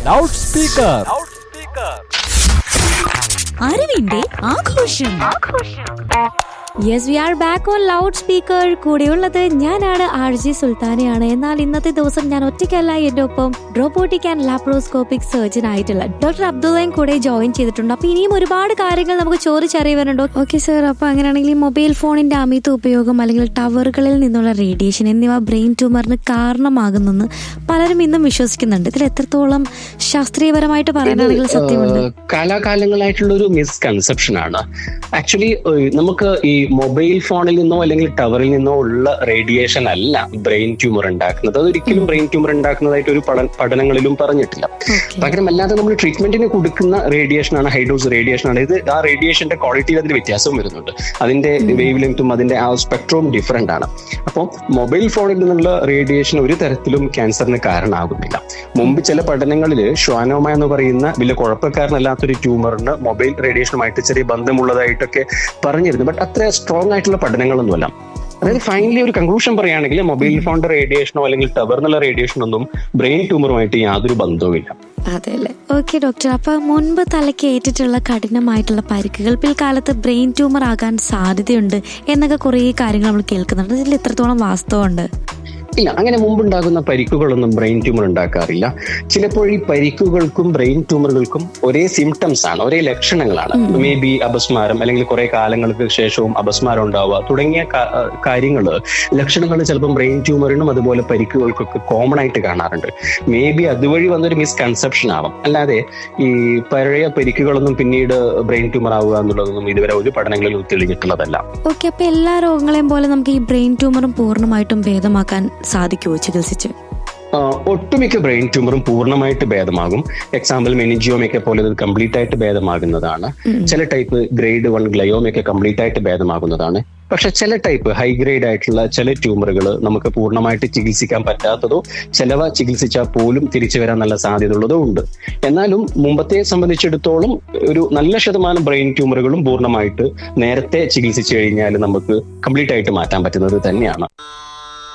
Loud speaker അറിവിന്റെ ആഘോഷം yes we are back on loud speaker കൂടെയുള്ളത് ഞാനാണ് ആർ ജി സുൽത്താനയാണ് എന്നാൽ ഇന്നത്തെ ദിവസം ഞാൻ ഒറ്റയ്ക്കല്ല എന്റെ ഒപ്പം റോബോട്ടിക് ആൻഡ് ലാപ്രോസ്കോപ്പിക് സർജൻ ആയിട്ടുള്ള ഡോക്ടർ അബ്ദുള്ളയും കൂടെ ജോയിൻ ചെയ്തിട്ടുണ്ട് അപ്പൊ ഇനിയും ഒരുപാട് കാര്യങ്ങൾ നമുക്ക് ചോദിച്ചറിയുവാനുണ്ട് ഓക്കെ സർ അപ്പൊ അങ്ങനെയാണെങ്കിൽ ഈ മൊബൈൽ ഫോണിന്റെ അമിത ഉപയോഗം അല്ലെങ്കിൽ ടവറുകളിൽ നിന്നുള്ള റേഡിയേഷൻ എന്നിവ ബ്രെയിൻ ട്യൂമറിന് കാരണമാകുന്നെന്ന് പലരും ഇന്നും വിശ്വസിക്കുന്നുണ്ട് ഇതിൽ എത്രത്തോളം ശാസ്ത്രീയപരമായിട്ട് പറയാനാണെങ്കിൽ സത്യമുണ്ട് ഏഹ്, കാലാകാലങ്ങളായിട്ടുള്ള ഒരു മിസ്കൺസെപ്ഷൻ ആണ് ആക്ച്വലി നമുക്ക് ഈ മൊബൈൽ ഫോണിൽ നിന്നോ അല്ലെങ്കിൽ ടവറിൽ നിന്നോ ഉള്ള റേഡിയേഷൻ അല്ല ബ്രെയിൻ ട്യൂമർ ഉണ്ടാക്കുന്നത് അതൊരിക്കലും ബ്രെയിൻ ട്യൂമർ ഉണ്ടാക്കുന്നതായിട്ട് ഒരു പഠ- പഠനങ്ങളിലും പറഞ്ഞിട്ടില്ല Okay. പകരം അല്ലാതെ നമ്മൾ ട്രീറ്റ്മെന്റിന് കൊടുക്കുന്ന റേഡിയേഷൻ ആണ് ഹൈഡോസ് റേഡിയേഷൻ ആണ് ഇത് ആ റേഡിയേഷന്റെ ക്വാളിറ്റിയിൽ അതിന് വ്യത്യാസവും വരുന്നുണ്ട് അതിന്റെ വേവ് ലെങ്ത്തും അതിന്റെ ആ സ്പെക്ട്രവും ഡിഫറെന്റ് ആണ് അപ്പോൾ മൊബൈൽ ഫോണിൽ നിന്നുള്ള റേഡിയേഷൻ ഒരു തരത്തിലും ക്യാൻസറിന് കാരണമാകുന്നില്ല മുമ്പ് ചില പഠനങ്ങളിൽ ഷ്വാനോമ എന്ന് പറയുന്ന വലിയ കുഴപ്പക്കാരനല്ലാത്തൊരു ട്യൂമറിന് മൊബൈൽ റേഡിയേഷനുമായിട്ട് ചെറിയ ബന്ധമുള്ളതായിട്ടൊക്കെ പറഞ്ഞിരുന്നു ബട്ട് അത്ര സ്ട്രോങ് ആയിട്ടുള്ള പഠനങ്ങളൊന്നുമല്ല അതായത് ഫൈനലി ഒരു കൺക്ലൂഷൻ പറയുകയാണെങ്കിൽ മൊബൈൽ ഫോണിന്റെ റേഡിയേഷനോ അല്ലെങ്കിൽ ടവറിനുള്ള റേഡിയേഷനൊന്നും ബ്രെയിൻ ട്യൂമറുമായിട്ട് യാതൊരു ബന്ധവുമില്ല അതെ അല്ലേ ഓക്കെ ഡോക്ടർ അപ്പൊ മുൻപ് തലയ്ക്ക് ഏറ്റിട്ടുള്ള കഠിനമായിട്ടുള്ള പരിക്കുകൾ പിൽക്കാലത്ത് ബ്രെയിൻ ട്യൂമർ ആകാൻ സാധ്യതയുണ്ട് എന്നൊക്കെ കുറേ കാര്യങ്ങൾ നമ്മൾ കേൾക്കുന്നുണ്ട് ഇതിൽ എത്രത്തോളം വാസ്തവമുണ്ട് ഇല്ല അങ്ങനെ മുമ്പുണ്ടാകുന്ന പരിക്കുകളൊന്നും ബ്രെയിൻ ട്യൂമർ ഉണ്ടാക്കാറില്ല ചിലപ്പോൾ ഈ പരിക്കുകൾക്കും ബ്രെയിൻ ട്യൂമറുകൾക്കും ഒരേ സിംറ്റംസ് ആണ് ഒരേ ലക്ഷണങ്ങളാണ് മേ ബി അപസ്മാരം അല്ലെങ്കിൽ കുറെ കാലങ്ങൾക്ക് ശേഷവും അപസ്മാരം ഉണ്ടാവുക തുടങ്ങിയ കാര്യങ്ങൾ ലക്ഷണങ്ങൾ ചിലപ്പം ബ്രെയിൻ ട്യൂമറിനും അതുപോലെ പരിക്കുകൾക്കൊക്കെ കോമൺ ആയിട്ട് കാണാറുണ്ട് മേ ബി അതുവഴി വന്നൊരു മിസ്കൺസെപ്ഷൻ ആവാം അല്ലാതെ ഈ പഴയ പരിക്കുകളൊന്നും പിന്നീട് ബ്രെയിൻ ട്യൂമർ ആവുക എന്നുള്ളതൊന്നും ഇതുവരെ ഒരു പഠനങ്ങളിലും തെളിഞ്ഞിട്ടുള്ളതല്ല ഓക്കെ അപ്പൊ എല്ലാ രോഗങ്ങളെയും പോലെ നമുക്ക് ഈ ബ്രെയിൻ ട്യൂമറും പൂർണ്ണമായിട്ടും ഭേദമാക്കാൻ സാധിക്കുമോ ചികിത്സിച്ച് ആ, ഒട്ടുമിക്ക ബ്രെയിൻ ട്യൂമറും പൂർണ്ണമായിട്ട് ഭേദമാകും എക്സാമ്പിൾ മെനിജിയോമയൊക്കെ പോലെ ഇത് കംപ്ലീറ്റ് ആയിട്ട് ഭേദമാകുന്നതാണ് ചില ടൈപ്പ് ഗ്രേഡ് വൺ ഗ്ലയോമയൊക്കെ കംപ്ലീറ്റ് ആയിട്ട് ഭേദമാകുന്നതാണ് പക്ഷെ ചില ടൈപ്പ് ഹൈ ഗ്രേഡ് ആയിട്ടുള്ള ചില ട്യൂമറുകൾ നമുക്ക് പൂർണ്ണമായിട്ട് ചികിത്സിക്കാൻ പറ്റാത്തതോ ചിലവ ചികിത്സിച്ചാൽ പോലും തിരിച്ചു വരാൻ നല്ല സാധ്യതയുള്ളതോ ഉണ്ട് എന്നാലും മുമ്പത്തെ സംബന്ധിച്ചിടത്തോളം ഒരു നല്ല ശതമാനം ബ്രെയിൻ ട്യൂമറുകളും പൂർണ്ണമായിട്ട് നേരത്തെ ചികിത്സിച്ചു കഴിഞ്ഞാൽ നമുക്ക് കംപ്ലീറ്റ് ആയിട്ട് മാറ്റാൻ പറ്റുന്നത് തന്നെയാണ്